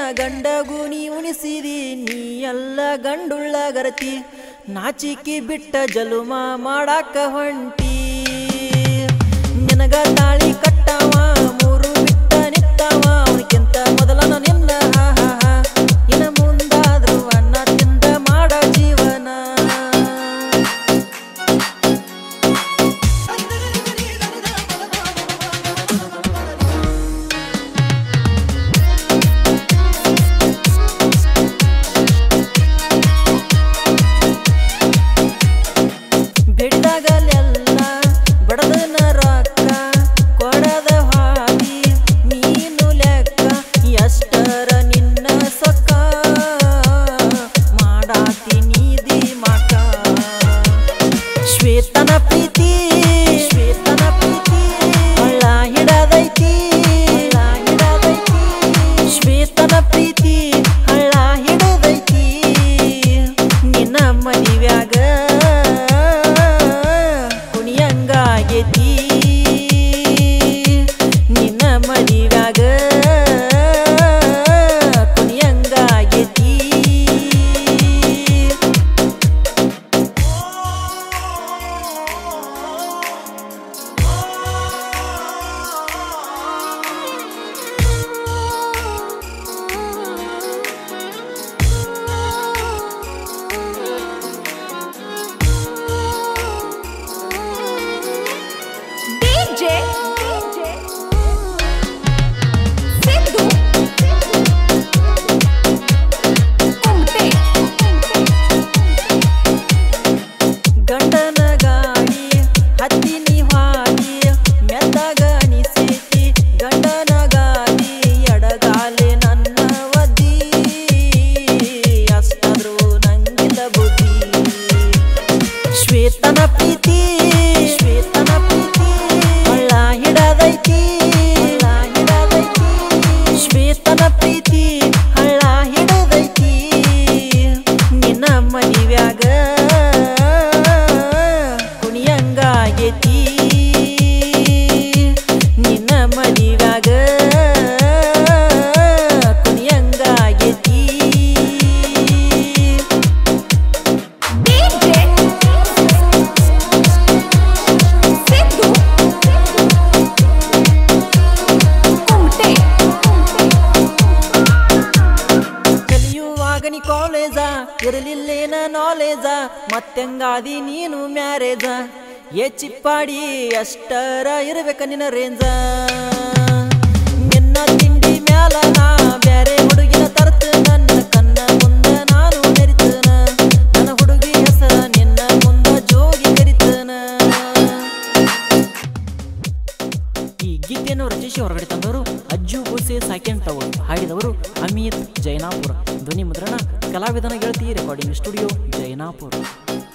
ಗಂಡಗೂ ನೀ ಉಣಿಸಿದಿ ನೀ ಎಲ್ಲ ಗಂಡುಳ್ಳ ಗರತಿ ನಾಚಿಕಿ ಬಿಟ್ಟ ಜಲುಮ ಮಾಡಾಕ ಹೊಂಟಿ ನಿನಗ ತಾಳಿ ಕಟ್ಟವ ಮೂರು ಬಿಟ್ಟ ನಿತ್ತವ ಅವನಿಗಿಂತ ಮೊದಲನ ನಿನ್ನ ಹಾ ಹಾ ಹಾ ಇನ್ನ ಮುಂದಾದ್ರು ಅನ್ನ ತಿಂದ ಮಾಡ ಜೀವನ ಬೆಳೆದಾಗಲೆಲ್ಲ ಬಡದನ ರೊಕ್ಕ ಕೊಡದ ಹಾದಿ ನೀನು ಲೆಕ್ಕ ಎಷ್ಟರ ನಿನ್ನ ಸೊಕ್ಕ ಮಾಡಾತಿ ನೀದಿ ಮಕ ಶ್ವೇತನ ಪ್ರೀತಿ ಶ್ವೇತನ ಪ್ರೀತಿ ಹಳ್ಳ ಹಿಡದೈತಿ ಹಳ್ಳ ಹಿಡದೈತಿ ಶ್ವೇತನ ಪ್ರೀತಿ ಹಳ್ಳ ಹಿಡದೈತಿ ನಿನ್ನ ಮದಿವ್ಯಾಗ ಕುಣಿಯಂಗಾಗೈತಿ ನಿನ್ನ ಮದಿವ್ಯಾಗ ಕುಣಿಯಂಗಾಗೈತಿ DJ ಸಿದ್ದು ಕುಮಟೆ ಗಂಡನ ಗಾಡಿ ಹತ್ತಿ ನೀ ಹಾದಿ ಮೆತ್ತಗ ಅನಿಸೈತಿ ಗಂಡನ ಗಾದಿ ಎಡಗಾಲೆ ನನ್ನ ಒದ್ದಿ ಅಷ್ಟಾದ್ರೂ ನಂಗಿಲ್ಲ ಬುದ್ಧಿ ಶ್ವೇತನ ಪ್ರೀತಿ ಶ್ವೇತನ ಪ್ರೀತಿ ಹಳ್ಳ ಹಿಡದೈತಿ ಹಳ್ಳ ಹಿಡದೈತಿ ಶ್ವೇತನ ಪ್ರೀತಿ ಹಳ್ಳ ಹಿಡದೈತಿ ನಿನ್ನ ಮದಿವ್ಯಾಗ ಕುಣಿಯಂಗಾಗೈತಿ ನಿನ್ನ ಮದಿವ್ಯಾಗ ಕುಣಿಯಂಗಾಗೈತಿ DJ ಸಿದ್ದು ಕುಮಟೆ ಕಲಿಯುವಾಗ ನೀ ಕಾಲೇಜ ಇರಲಿಲ್ಲೇನ ನಾಲೇಜ ಮತ್ತೆಂಗಾದಿ ನೀನು ಮ್ಯಾರೇಜ ಏ ಚಿಪ್ಪಾಡಿ ಅಷ್ಟರ ಇರ್ಬೇಕ ನಿನ್ನ ರೇಂಜ ನಿನ್ನ ತಿಂಡಿ ಮ್ಯಾಲ ನಾ ಬ್ಯಾರೆ ಹುಡುಗಿನ ತರ್ತ ನನ್ನ ಕಣ್ಣ ಮುಂದ ನಾನು ಮೆರಿತನ ನನ್ನ ಹುಡುಗಿ ಹೆಸರ ನಿನ್ನ ಮುಂದ ಜೋಗಿ ಕರಿತನ ಈ ಗೀತೆಯನ್ನು ರಚಿಸಿ ಹೊರಗಡೆ ತಂದವರು ಅಜ್ಜು ಬೂಸೆ ಸಾಕೆಂಡ್ ತವರು ಹಾಡಿದವರು ಅಮಿತ್ ಜೈನಾಪುರ ಧ್ವನಿ ಮುದ್ರಣ ಕಲಾವಿದನ ಗೆಳತಿ ರೆಕಾರ್ಡಿಂಗ್ ಸ್ಟುಡಿಯೋ ಜೈನಾಪುರ